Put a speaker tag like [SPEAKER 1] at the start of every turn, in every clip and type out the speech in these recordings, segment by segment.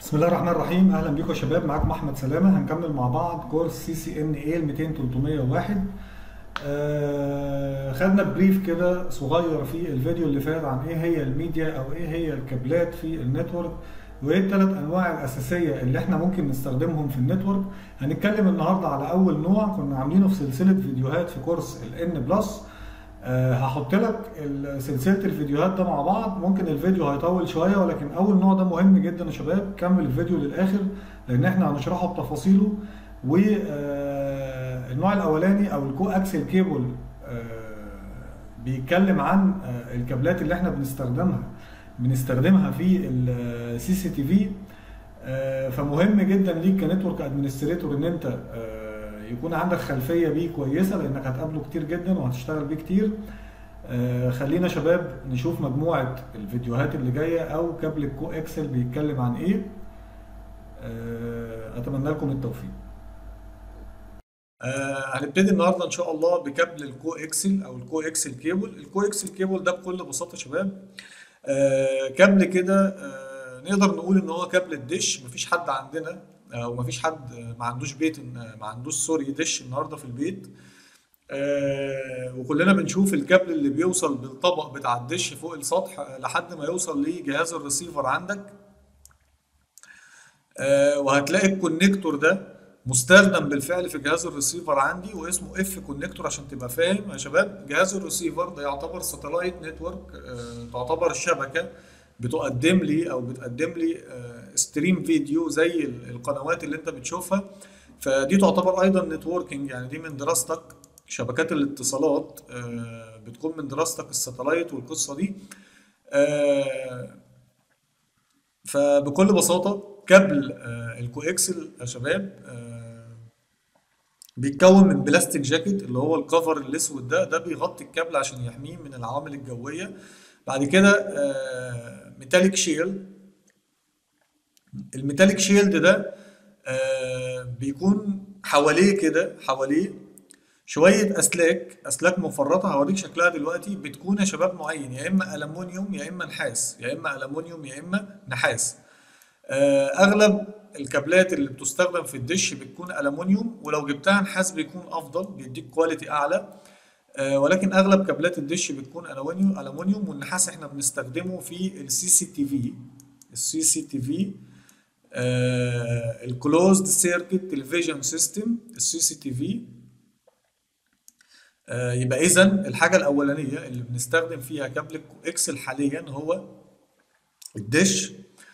[SPEAKER 1] بسم الله الرحمن الرحيم اهلا بيكم يا شباب معاكم احمد سلامه هنكمل مع بعض كورس سي سي ان اي 200 301 آه خدنا بريف كده صغير في الفيديو اللي فات عن ايه هي الميديا او ايه هي الكابلات في النتورك وايه الثلاث انواع الاساسيه اللي احنا ممكن نستخدمهم في النتورك هنتكلم النهارده على اول نوع كنا عاملينه في سلسله فيديوهات في كورس الان بلس أه هحط لك سلسله الفيديوهات ده مع بعض ممكن الفيديو هيطول شويه ولكن اول نوع ده مهم جدا يا شباب كمل الفيديو للاخر لان احنا هنشرحه بتفاصيله والنوع الاولاني او الكو اكسل كيبل أه بيتكلم عن الكابلات اللي احنا بنستخدمها بنستخدمها في السي سي تي في فمهم جدا ليك كنتورك ادمنستريتور ان انت يكون عندك خلفيه بيه كويسه لانك هتقابله كتير جدا وهتشتغل بيه كتير آه خلينا شباب نشوف مجموعه الفيديوهات اللي جايه او كابل الكو اكسل بيتكلم عن ايه آه اتمنى لكم التوفيق آه هنبتدي النهارده ان شاء الله بكابل الكو اكسل او الكو اكسل كيبل الكو اكسل كيبل ده بكل بساطه يا شباب آه كابل كده آه نقدر نقول ان هو كابل الدش مفيش حد عندنا او مفيش حد ما عندوش بيت ما عندوش سوري دش النهارده في البيت آه وكلنا بنشوف الكابل اللي بيوصل بالطبق بتاع الدش فوق السطح لحد ما يوصل لجهاز الريسيفر عندك آه وهتلاقي الكونكتور ده مستخدم بالفعل في جهاز الريسيفر عندي واسمه اف كونكتور عشان تبقى فاهم يا شباب جهاز الريسيفر ده يعتبر ساتلايت نتورك آه تعتبر شبكه بتقدم لي او بتقدم لي ستريم فيديو زي القنوات اللي انت بتشوفها فدي تعتبر ايضا نتوركينج يعني دي من دراستك شبكات الاتصالات بتكون من دراستك الساتلايت والقصه دي فبكل بساطه كابل الكو اكسل يا شباب بيتكون من بلاستيك جاكيت اللي هو الكفر الاسود ده ده بيغطي الكابل عشان يحميه من العوامل الجويه بعد كده ميتاليك شيلد الميتاليك شيلد ده بيكون حواليه كده حواليه شوية أسلاك أسلاك مفرطة هوريك شكلها دلوقتي بتكون يا شباب معين يا إما ألمونيوم يا إما نحاس يا إما ألمونيوم يا إما نحاس أغلب الكابلات اللي بتستخدم في الدش بتكون ألمونيوم ولو جبتها نحاس بيكون أفضل بيديك كواليتي أعلى ولكن اغلب كابلات الدش بتكون الومنيوم الومنيوم والنحاس احنا بنستخدمه في السي سي تي في السي سي تي في الكلوزد سيركت تلفزيون سيستم السي سي تي في يبقى اذا الحاجه الاولانيه اللي بنستخدم فيها كابل اكسل حاليا هو الدش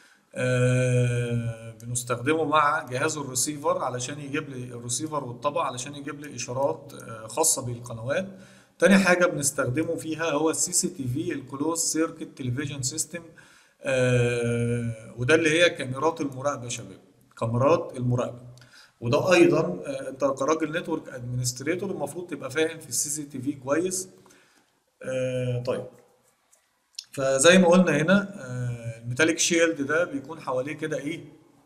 [SPEAKER 1] آه بنستخدمه مع جهاز الريسيفر علشان يجيب لي الريسيفر والطبع علشان يجيب لي اشارات آه خاصه بالقنوات تاني حاجه بنستخدمه فيها هو السي سي تي في الكلوز سيركت تلفزيون سيستم وده اللي هي كاميرات المراقبه يا شباب كاميرات المراقبه وده ايضا آه انت كراجل نتورك ادمنستريتور المفروض تبقى فاهم في السي سي تي في كويس طيب فزي ما قلنا هنا الميتاليك شيلد ده بيكون حواليه كده ايه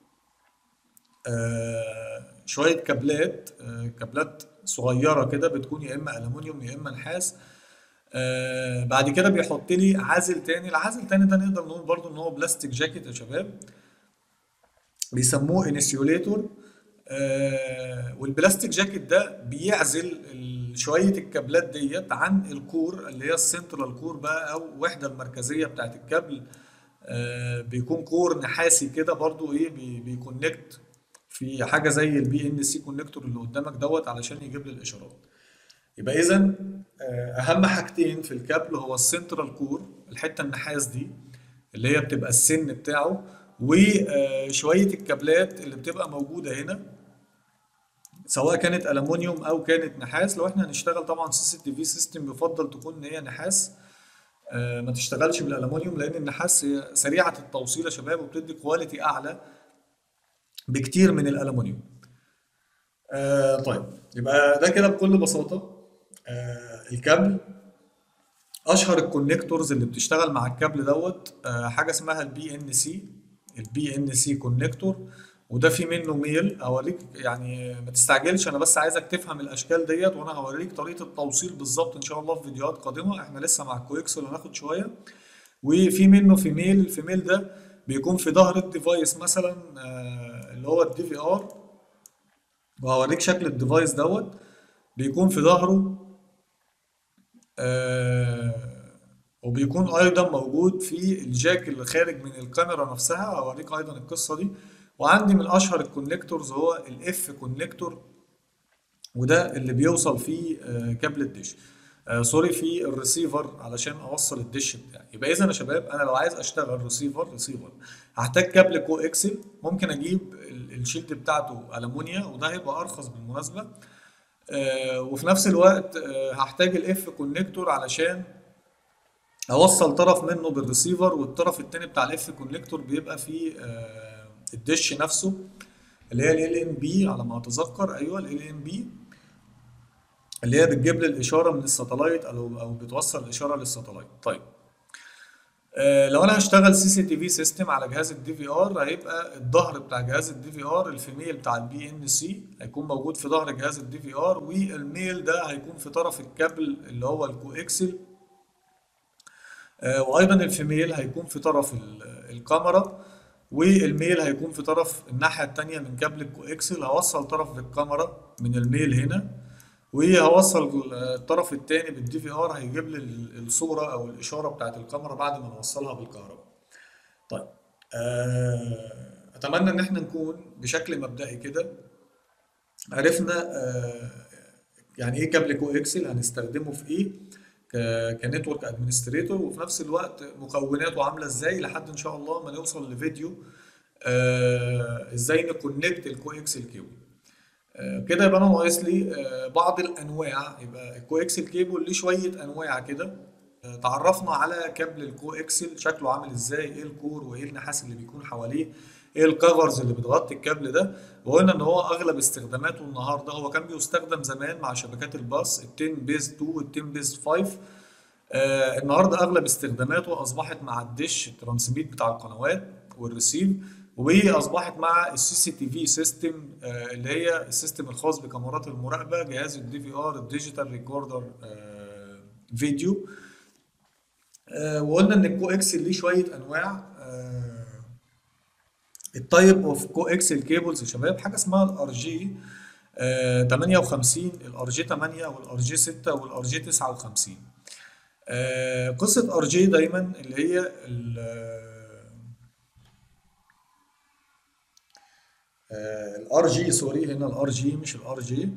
[SPEAKER 1] آه شويه كابلات آه كابلات صغيره كده بتكون يا اما الومنيوم يا اما نحاس آه بعد كده بيحط لي عازل تاني العازل التاني ده نقدر نقول برضو ان هو بلاستيك جاكيت يا شباب بيسموه انسيوليتور آه والبلاستيك جاكيت ده بيعزل شويه الكابلات ديت عن الكور اللي هي السنترال كور بقى او الوحده المركزيه بتاعت الكابل آه بيكون كور نحاسي كده برضو ايه بي بيكونكت في حاجه زي البي ان سي كونكتور اللي قدامك دوت علشان يجيب لي الاشارات يبقى اذا آه اهم حاجتين في الكابل هو السنترال كور الحته النحاس دي اللي هي بتبقى السن بتاعه وشويه الكابلات اللي بتبقى موجوده هنا سواء كانت الومنيوم او كانت نحاس لو احنا هنشتغل طبعا سي سي تي في سيستم يفضل تكون ان هي نحاس آه ما تشتغلش بالالومنيوم لان النحاس هي سريعه التوصيل يا شباب وبتدي كواليتي اعلى بكتير من الالومنيوم آه طيب يبقى ده كده بكل بساطه آه الكابل اشهر الكونكتورز اللي بتشتغل مع الكابل دوت آه حاجه اسمها البي ان سي البي ان سي كونكتور وده في منه ميل اوريك يعني ما تستعجلش انا بس عايزك تفهم الاشكال ديت وانا هوريك طريقه التوصيل بالظبط ان شاء الله في فيديوهات قادمه احنا لسه مع الكويكسل هناخد شويه وفي منه فيميل الفيميل ده بيكون في ظهر الديفايس مثلا آه، اللي هو الدي في ار وهوريك شكل الديفايس دوت بيكون في ظهره آه، وبيكون ايضا موجود في الجاك اللي خارج من الكاميرا نفسها هوريك ايضا القصه دي وعندي من اشهر الكونكتورز هو الاف كونكتور وده اللي بيوصل فيه آه، كابل الدش آه، سوري في الريسيفر علشان اوصل الدش بتاعي يبقى اذا يا شباب انا لو عايز اشتغل ريسيفر ريسيفر هحتاج كابل كو اكسل ممكن اجيب ال- الشيلد بتاعته المونيا وده هيبقى ارخص بالمناسبه آه، وفي نفس الوقت آه، هحتاج الاف كونكتور علشان اوصل طرف منه بالريسيفر والطرف التاني بتاع الاف كونكتور بيبقى فيه آه، الدش نفسه اللي هي ال ام بي على ما اتذكر ايوه ال ام بي اللي هي بتجيب لي الاشاره من الساتلايت او او بتوصل الاشاره للساتلايت طيب آه، لو انا هشتغل سي سي تي في سيستم على جهاز الدي في ار هيبقى الظهر بتاع جهاز الدي في ار الفيميل بتاع البي ان سي هيكون موجود في ظهر جهاز الدي في ار والميل ده هيكون في طرف الكابل اللي هو الكواكسل آه، وايضا الفيميل هيكون في طرف ال- الكاميرا والميل هيكون في طرف الناحيه التانيه من كابل الكواكسل هوصل طرف للكاميرا من الميل هنا وهوصل الطرف التاني بالدي في ار هيجيب لي ال- الصوره او الاشاره بتاعت الكاميرا بعد ما نوصلها بالكهرباء طيب آه، اتمنى ان احنا نكون بشكل مبدئي كده عرفنا آه، يعني ايه كابل كو اكسل هنستخدمه في ايه ك- كنتورك ادمنستريتور وفي نفس الوقت مكوناته عامله ازاي لحد ان شاء الله ما نوصل لفيديو آه، ازاي نكونكت الكو اكسل كيبل آه، كده يبقى انا ناقص لي آه، بعض الانواع يبقى الكو اكسل كيبل ليه شويه انواع كده آه، تعرفنا على كابل الكو اكسل شكله عامل ازاي ايه الكور وايه النحاس اللي بيكون حواليه ايه الكفرز اللي بتغطي الكابل ده وقلنا ان هو اغلب استخداماته النهارده هو كان بيستخدم زمان مع شبكات الباص ال 10 بيز 2 وال 10 بيز 5 آه النهارده اغلب استخداماته اصبحت مع الدش الترانسميت بتاع القنوات والريسيف واصبحت مع السي سي تي في سيستم آه اللي هي السيستم الخاص بكاميرات المراقبه جهاز الدي في ار الديجيتال ريكوردر آه فيديو آه وقلنا ان الكو اكسل ليه شويه انواع آه التايب اوف كو اكسل كيبلز يا شباب حاجه اسمها الار جي 58 الار جي 8 والار جي 6 والار جي 59 آه، قصه ار جي دايما اللي هي الار جي سوري هنا الار جي مش الار جي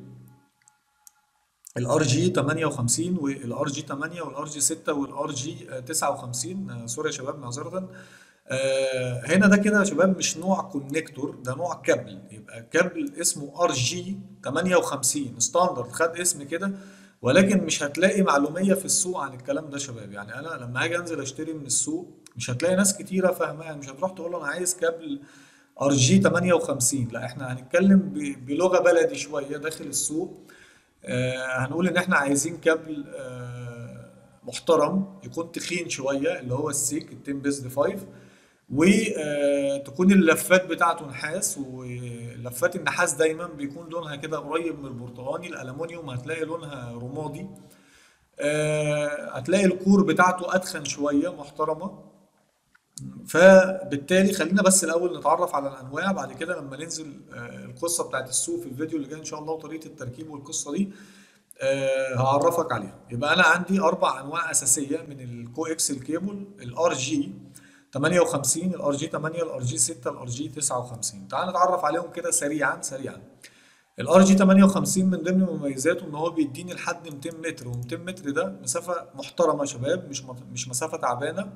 [SPEAKER 1] الار جي 58 والار جي 8 والار جي 6 والار جي 59 آه، سوري يا شباب معذره آه، هنا ده كده يا شباب مش نوع كونكتور ده نوع كابل يبقى كابل اسمه ار جي 58 ستاندرد خد اسم كده ولكن مش هتلاقي معلوميه في السوق عن الكلام ده يا شباب يعني انا لما هاجي انزل اشتري من السوق مش هتلاقي ناس كتيره فاهماها مش هتروح تقول له انا عايز كابل ار جي 58 لا احنا هنتكلم ب- بلغه بلدي شويه داخل السوق آه، هنقول ان احنا عايزين كابل آه، محترم يكون تخين شويه اللي هو السيك ال 10 بيزد 5 وتكون اللفات بتاعته نحاس ولفات النحاس دايما بيكون لونها كده قريب من البرتقاني الالومنيوم هتلاقي لونها رمادي آه، هتلاقي الكور بتاعته اتخن شويه محترمه فبالتالي خلينا بس الاول نتعرف على الانواع بعد كده لما ننزل آه، القصه بتاعت السوق في الفيديو اللي جاي ان شاء الله وطريقه التركيب والقصه دي آه، هعرفك عليها يبقى انا عندي اربع انواع اساسيه من الكو اكسل كيبل الار جي 58 الار جي 8 الار جي 6 الار جي 59 تعال نتعرف عليهم كده سريعا سريعا الار جي 58 من ضمن مميزاته ان هو بيديني لحد 200 متر و200 متر ده مسافه محترمه يا شباب مش مش مسافه تعبانه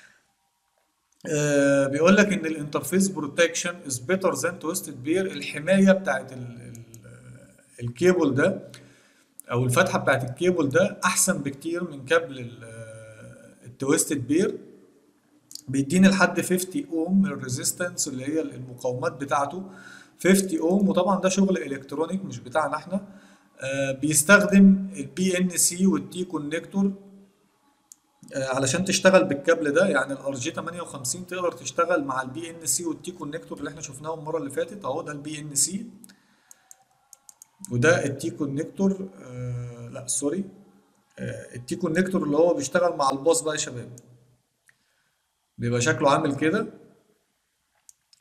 [SPEAKER 1] آه، بيقول لك ان الانترفيس بروتكشن از بيتر ذان تويستد بير الحمايه بتاعت ال ال الكيبل ده او الفتحه بتاعت الكيبل ده احسن بكتير من كابل ال- التويستد بير بيديني لحد 50 اوم من الريزيستنس اللي هي المقاومات بتاعته 50 اوم وطبعا ده شغل الكترونيك مش بتاعنا احنا آه، بيستخدم البي ان سي والتي كونكتور آه، علشان تشتغل بالكابل ده يعني الار جي 58 تقدر تشتغل مع البي ان سي والتي كونكتور اللي احنا شفناهم المره اللي فاتت اهو ده البي ان سي وده التي كونكتور آه لا سوري آه التي كونكتور اللي هو بيشتغل مع الباص بقى يا شباب بيبقى شكله عامل كده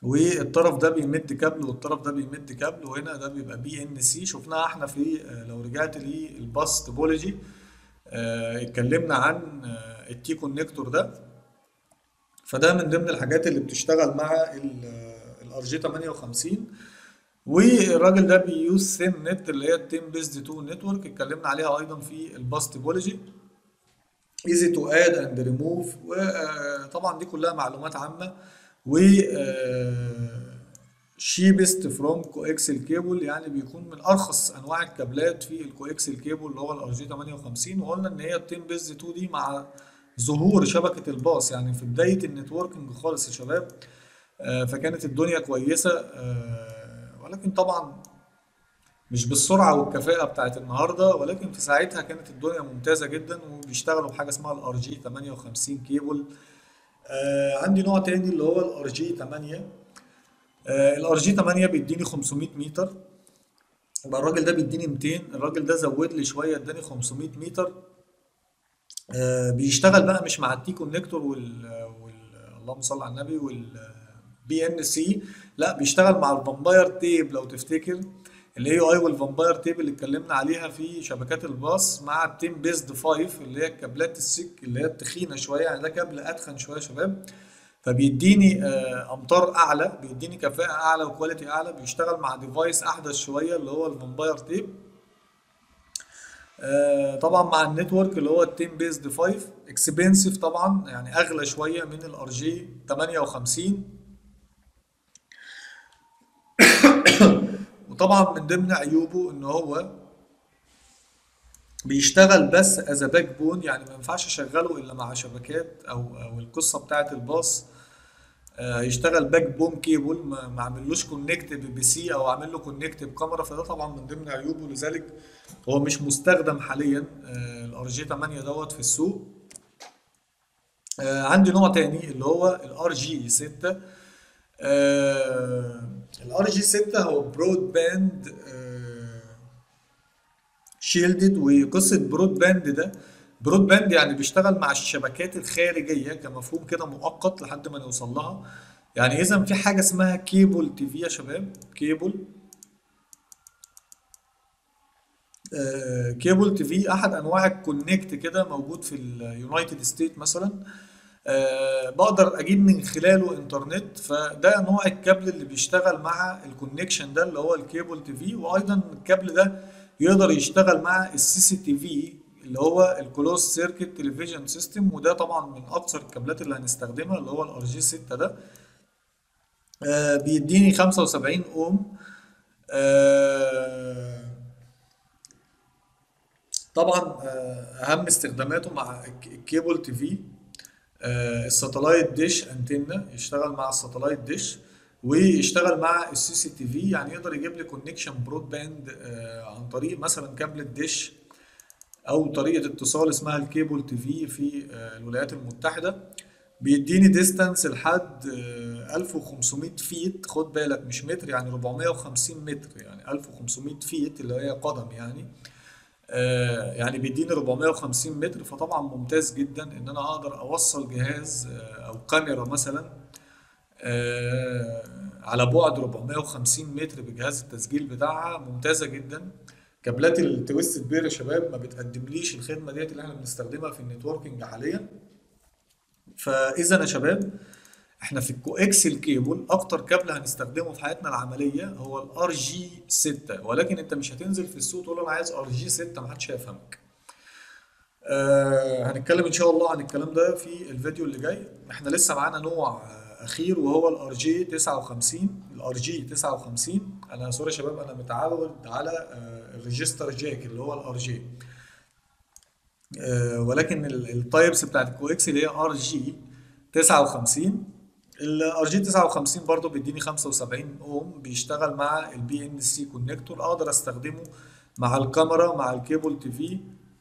[SPEAKER 1] والطرف ده بيمد كابل والطرف ده بيمد كابل وهنا ده بيبقى بي ان سي شفناها احنا في آه، لو رجعت للباس توبولوجي آه، اتكلمنا عن آه، التي كونكتور ده فده من ضمن الحاجات اللي بتشتغل مع الار جي 58 والراجل ده بيوز سيم نت اللي هي التيم بيزد 2 نتورك اتكلمنا عليها ايضا في الباس توبولوجي ايزي تو اد اند ريموف وطبعا دي كلها معلومات عامه و شيبست فروم كوكسل كيبل يعني بيكون من ارخص انواع الكابلات في الكوكسل كيبل اللي هو الار جي 58 وقلنا ان هي التيم بيز 2 دي مع ظهور شبكه الباص يعني في بدايه النتوركينج خالص يا شباب آه، فكانت الدنيا كويسه آه، ولكن طبعا مش بالسرعه والكفاءه بتاعت النهارده ولكن في ساعتها كانت الدنيا ممتازه جدا وبيشتغلوا بحاجه اسمها الار جي 58 كيبل آه عندي نوع تاني اللي هو الار جي 8 الار جي 8 بيديني 500 متر يبقى الراجل ده بيديني 200 الراجل ده زود لي شويه اداني 500 متر آه بيشتغل بقى مش مع التي كونكتور وال, وال... اللهم صل على النبي وال بي ان سي لا بيشتغل مع الفامباير تيب لو تفتكر الاي اي والفامباير تيب اللي اتكلمنا عليها في شبكات الباص مع التيم بيزد 5 اللي هي الكابلات السك اللي هي التخينه شويه يعني ده كابل اتخن شويه يا شباب فبيديني آه، امتار اعلى بيديني كفاءه اعلى وكواليتي اعلى بيشتغل مع ديفايس احدث شويه اللي هو الفامباير تيب آه، طبعا مع النتورك اللي هو التيم بيزد 5 اكسبنسيف طبعا يعني اغلى شويه من الار جي 58 وطبعا من ضمن عيوبه ان هو بيشتغل بس از باك بون يعني ما ينفعش اشغله الا مع شبكات او او القصه بتاعه الباص آه، يشتغل باك بون كيبل ما ما اعملوش كونكت ببي سي او اعمل له كونكت بكاميرا فده طبعا من ضمن عيوبه لذلك هو مش مستخدم حاليا الار جي 8 دوت في السوق آه، عندي نوع تاني اللي هو الار جي 6 الار جي 6 هو برود باند شيلدد وقصه برود باند ده برود باند يعني بيشتغل مع الشبكات الخارجيه كمفهوم كده مؤقت لحد ما نوصل لها يعني اذا في حاجه اسمها كيبل تي في يا شباب كيبل آه، كيبل تي في احد انواع الكونكت كده موجود في اليونايتد ستيت مثلا آه، بقدر اجيب من خلاله انترنت فده نوع الكابل اللي بيشتغل مع الكونكشن ده اللي هو الكيبل تي في وايضا الكابل ده يقدر يشتغل مع السي سي تي في اللي هو الكلوز سيركت تلفزيون سيستم وده طبعا من اكثر الكابلات اللي هنستخدمها اللي هو الار جي 6 ده آه، بيديني 75 اوم آه، طبعا آه، اهم استخداماته مع الك- الكيبل تي في آه، الساتلايت ديش انتنا يشتغل مع الساتلايت ديش ويشتغل مع السي سي تي في يعني يقدر يجيب لي كونكشن برود باند آه، عن طريق مثلا كابل الديش او طريقه اتصال اسمها الكيبل تي في في آه، الولايات المتحده بيديني ديستانس لحد آه، 1500 فيت خد بالك مش متر يعني 450 متر يعني 1500 فيت اللي هي قدم يعني آه، يعني بيديني 450 متر فطبعا ممتاز جدا ان انا اقدر اوصل جهاز آه، او كاميرا مثلا آه، على بعد 450 متر بجهاز التسجيل بتاعها ممتازه جدا كابلات التويست بير يا شباب ما بتقدمليش الخدمه ديت اللي احنا بنستخدمها في النتوركينج حاليا فاذا يا شباب احنا في الكواكسل كيبل اكتر كابل هنستخدمه في حياتنا العمليه هو الار جي 6 ولكن انت مش هتنزل في السوق تقول انا عايز ار جي 6 محدش هيفهمك آه هنتكلم ان شاء الله عن الكلام ده في الفيديو اللي جاي احنا لسه معانا نوع آه، اخير وهو الار جي 59 الار جي 59 انا سوري يا شباب انا متعود على آه الريجستر جاك اللي هو الار جي آه، ولكن التايبس بتاعت الكويكس اللي هي ار جي 59 الار جي 59 برضو بيديني 75 اوم بيشتغل مع البي ان سي كونكتور اقدر استخدمه مع الكاميرا مع الكيبل تي في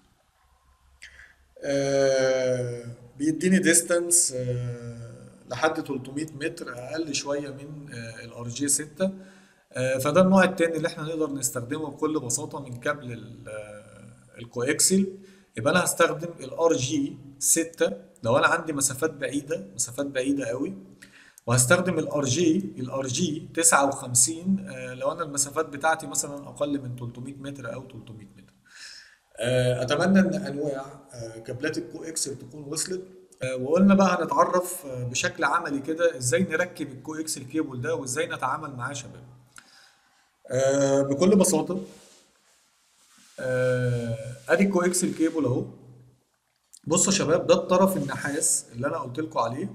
[SPEAKER 1] آه، بيديني ديستانس لحد 300 متر اقل شويه من الار جي 6 آه، فده النوع التاني اللي احنا نقدر نستخدمه بكل بساطه من كابل ال- آه، الكواكسل يبقى انا هستخدم الار جي 6 لو انا عندي مسافات بعيده مسافات بعيده قوي وهستخدم الار جي الار جي 59 آه، لو انا المسافات بتاعتي مثلا اقل من 300 متر او 300 متر آه، اتمنى ان انواع آه، كابلات الكو اكسل تكون وصلت آه، وقلنا بقى هنتعرف آه، بشكل عملي كده ازاي نركب الكو اكسل كيبل ده وازاي نتعامل معاه يا شباب آه، بكل بساطة آه، ادي الكو اكسل كيبل اهو بصوا يا شباب ده الطرف النحاس اللي انا قلت لكم عليه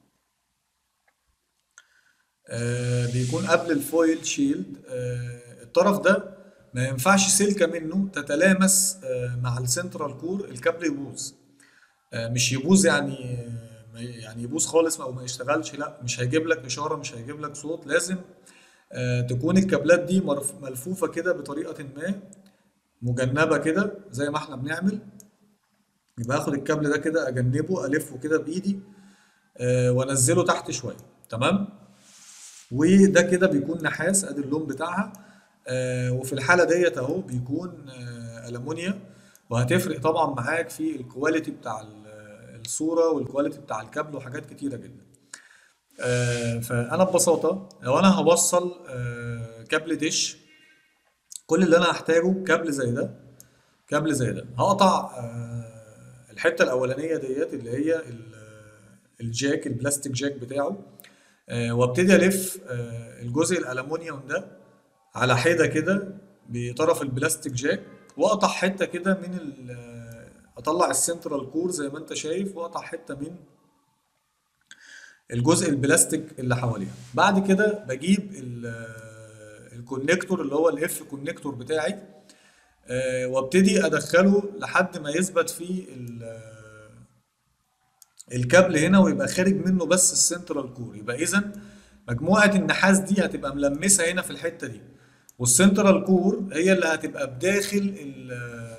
[SPEAKER 1] آه، بيكون قبل الفويل شيلد آه، الطرف ده ما ينفعش سلكة منه تتلامس آه، مع السنترال كور الكابل يبوظ آه، مش يبوظ يعني آه، ما- يعني يبوظ خالص او ما يشتغلش لا مش هيجيب لك اشاره مش هيجيب لك صوت لازم آه، تكون الكابلات دي مرف- ملفوفه كده بطريقه ما مجنبه كده زي ما احنا بنعمل يبقى اخد الكابل ده كده اجنبه الفه كده بايدي آه، وانزله تحت شويه تمام وده كده بيكون نحاس ادي اللون بتاعها آه، وفي الحاله ديت اهو بيكون آه، المونيا وهتفرق طبعا معاك في الكواليتي بتاع ال- الصوره والكواليتي بتاع الكابل وحاجات كتيره جدا آه، فانا ببساطه لو انا هوصل آه، كابل ديش كل اللي انا هحتاجه كابل زي ده كابل زي ده هقطع آه، الحته الاولانيه ديت اللي هي ال- الجاك البلاستيك جاك بتاعه آه، وابتدي الف آه، الجزء الالومنيوم ده على حده كده بطرف البلاستيك جاك واقطع حته كده من ال- آه، اطلع السنترال كور زي ما انت شايف واقطع حته من الجزء البلاستيك اللي حواليها بعد كده بجيب ال- آه، الكونكتور اللي هو الاف كونكتور بتاعي آه، وابتدي ادخله لحد ما يثبت في ال- آه، الكابل هنا ويبقى خارج منه بس السنترال كور يبقى اذا مجموعه النحاس دي هتبقى ملمسه هنا في الحته دي والسنترال كور هي اللي هتبقى بداخل ال- آه،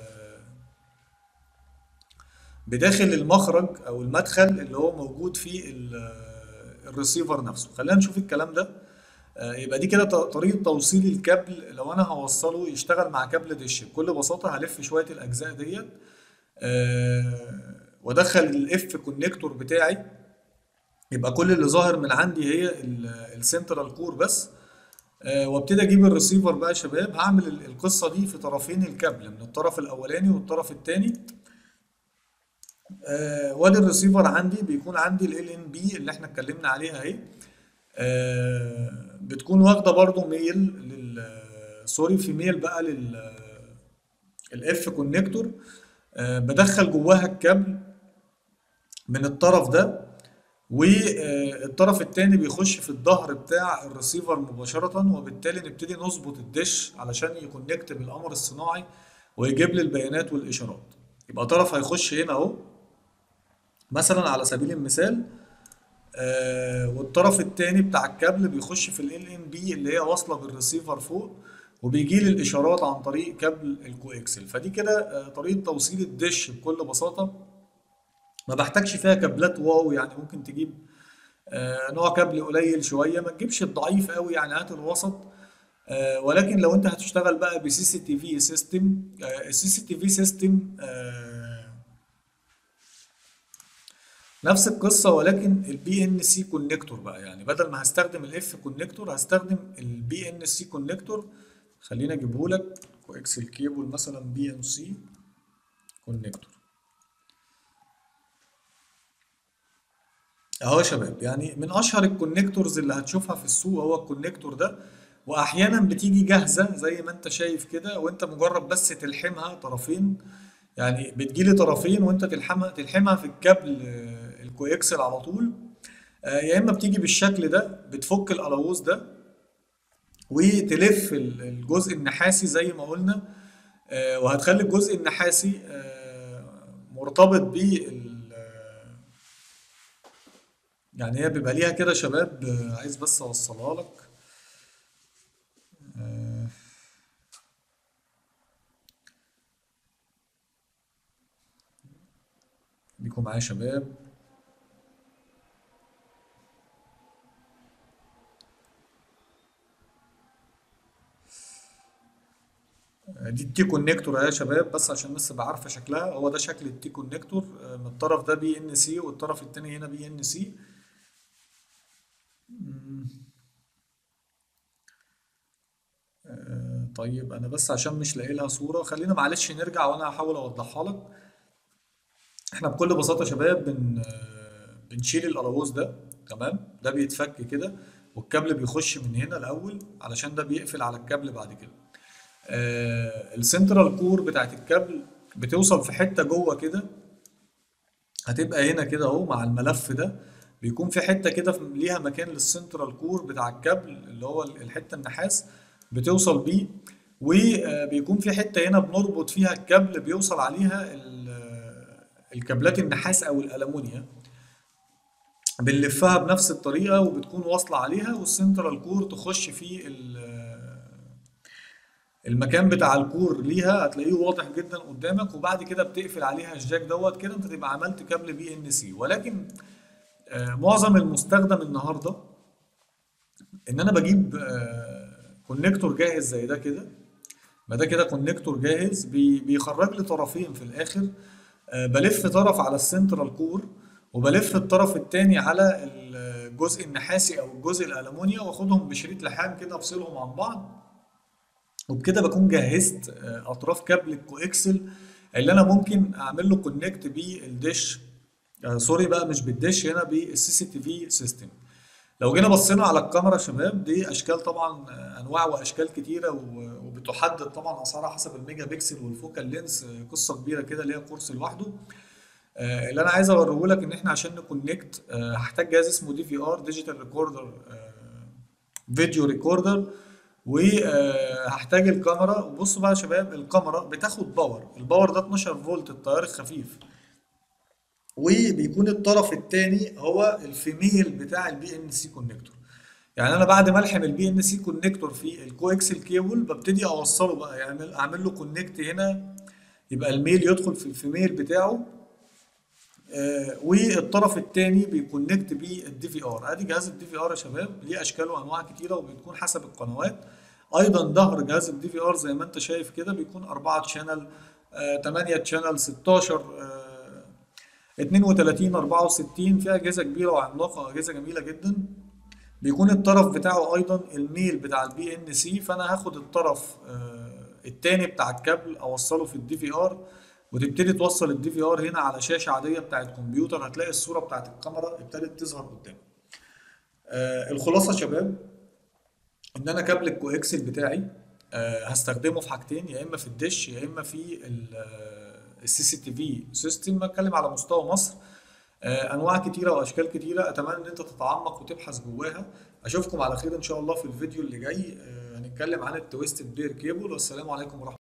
[SPEAKER 1] بداخل المخرج او المدخل اللي هو موجود في ال- آه، الريسيفر نفسه خلينا نشوف الكلام ده آه، يبقى دي كده ط- طريقة توصيل الكابل لو انا هوصله يشتغل مع كابل دش بكل بساطة هلف شوية الاجزاء ديت آه، وادخل الاف كونكتور بتاعي يبقى كل اللي ظاهر من عندي هي السنترال كور بس آه، وابتدي اجيب الريسيفر بقى يا شباب هعمل ال- القصة دي في طرفين الكابل من الطرف الاولاني والطرف التاني آه، وادي الريسيفر عندي بيكون عندي ال ان بي اللي احنا اتكلمنا عليها اهي آه، بتكون واخده برضو ميل لل سوري في ميل بقى لل الاف كونكتور بدخل جواها الكابل من الطرف ده والطرف التاني بيخش في الظهر بتاع الريسيفر مباشرة وبالتالي نبتدي نظبط الدش علشان يكونكت بالقمر الصناعي ويجيب لي البيانات والإشارات يبقى طرف هيخش هنا اهو مثلا على سبيل المثال آه والطرف التاني بتاع الكابل بيخش في ال LNB اللي هي واصلة بالريسيفر فوق وبيجي لي الإشارات عن طريق كابل الكوإكسل فدي كده آه طريقة توصيل الدش بكل بساطة ما بحتاجش فيها كابلات واو يعني ممكن تجيب آه نوع كابل قليل شوية ما تجيبش الضعيف قوي يعني هات الوسط آه ولكن لو انت هتشتغل بقى بسي سي تي في سيستم السي سي تي في سيستم نفس القصة ولكن البي ان سي كونكتور بقى يعني بدل ما هستخدم الاف كونكتور هستخدم البي ان سي كونكتور خلينا اجيبه لك كوكسل كيبل مثلا بي ان سي كونكتور اهو يا شباب يعني من اشهر الكونكتورز اللي هتشوفها في السوق هو الكونكتور ده واحيانا بتيجي جاهزة زي ما انت شايف كده وانت مجرد بس تلحمها طرفين يعني بتجيلي طرفين وانت تلحمها تلحمها في الكابل آه، الكويكسل على طول آه، يا اما بتيجي بالشكل ده بتفك القلاووز ده وتلف ال- الجزء النحاسي زي ما قلنا آه، وهتخلي الجزء النحاسي آه، مرتبط بال يعني هي بيبقى ليها كده شباب آه، عايز بس اوصلها لك آه، بيكون معايا شباب آه، دي التي كونكتور اهي يا شباب بس عشان الناس تبقى عارفه شكلها هو ده شكل التي كونكتور آه، من الطرف ده بي ان سي والطرف التاني هنا بي ان سي آه، طيب انا بس عشان مش لاقي لها صورة خلينا معلش نرجع وانا هحاول اوضحها لك احنا بكل بساطة يا شباب بن آه، بنشيل القلاووز ده تمام ده بيتفك كده والكابل بيخش من هنا الاول علشان ده بيقفل على الكابل بعد كده آه السنترال كور بتاعت الكابل بتوصل في حتة جوه كده هتبقى هنا كده اهو مع الملف ده بيكون في حته كده في- ليها مكان للسنترال كور بتاع الكابل اللي هو الحته النحاس بتوصل بيه وبيكون في حته هنا بنربط فيها الكابل بيوصل عليها ال- الكابلات النحاس او الالومنيوم بنلفها بنفس الطريقه وبتكون واصله عليها والسنترال كور تخش في ال- المكان بتاع الكور ليها هتلاقيه واضح جدا قدامك وبعد كده بتقفل عليها الجاك دوت كده انت تبقى عملت كابل بي ان سي ولكن آه، معظم المستخدم النهارده ان انا بجيب آه، كونكتور جاهز زي ده كده ما ده كده كونكتور جاهز بي- بيخرج لي طرفين في الاخر آه، بلف طرف على السنترال كور وبلف الطرف التاني على الجزء النحاسي او الجزء الالومنيا واخدهم بشريط لحام كده افصلهم عن بعض وبكده بكون جهزت آه، اطراف كابل الكوكسل اللي انا ممكن اعمل له كونكت بالديش آه، سوري بقى مش بالديش هنا بالسي سي تي في سيستم لو جينا بصينا على الكاميرا يا شباب دي اشكال طبعا آه، انواع واشكال كتيره و- وبتحدد طبعا اسعارها حسب الميجا بكسل والفوكال لينس آه، قصه كبيره كده ليها كورس لوحده آه، اللي انا عايز اوريه لك ان احنا عشان نكونكت آه، هحتاج جهاز اسمه دي في ار ديجيتال ريكوردر فيديو ريكوردر وهحتاج الكاميرا وبصوا بقى يا شباب الكاميرا بتاخد باور الباور ده 12 فولت التيار الخفيف وبيكون الطرف الثاني هو الفيميل بتاع البي ان سي كونكتور يعني انا بعد ما الحم البي ان سي كونكتور في الكوكسل كيبل ببتدي اوصله بقى يعني اعمل له كونكت هنا يبقى الميل يدخل في الفيميل بتاعه آه، والطرف الثاني بيكونكت بالدي في ار ادي جهاز الدي في ار يا شباب ليه اشكال وانواع كتيره وبتكون حسب القنوات ايضا ظهر جهاز الدي في ار زي ما انت شايف كده بيكون 4 تشانل 8 تشانل 16 آه، 32 64 في اجهزه كبيره وعملاقه اجهزه جميله جدا بيكون الطرف بتاعه ايضا الميل بتاع البي ان سي فانا هاخد الطرف آه، التاني بتاع الكابل اوصله في الدي في ار وتبتدي توصل الدي في ار هنا على شاشه عاديه بتاعت كمبيوتر هتلاقي الصوره بتاعت الكاميرا ابتدت تظهر قدامك آه، الخلاصه يا شباب ان انا كابل الكوكسل بتاعي آه، هستخدمه في حاجتين يا اما في الدش يا اما في السي سي تي في سيستم بتكلم على مستوى مصر آه، انواع كتيره واشكال كتيره اتمنى ان انت تتعمق وتبحث جواها اشوفكم على خير ان شاء الله في الفيديو اللي جاي آه، هنتكلم عن التويستد بير كيبل والسلام عليكم ورحمه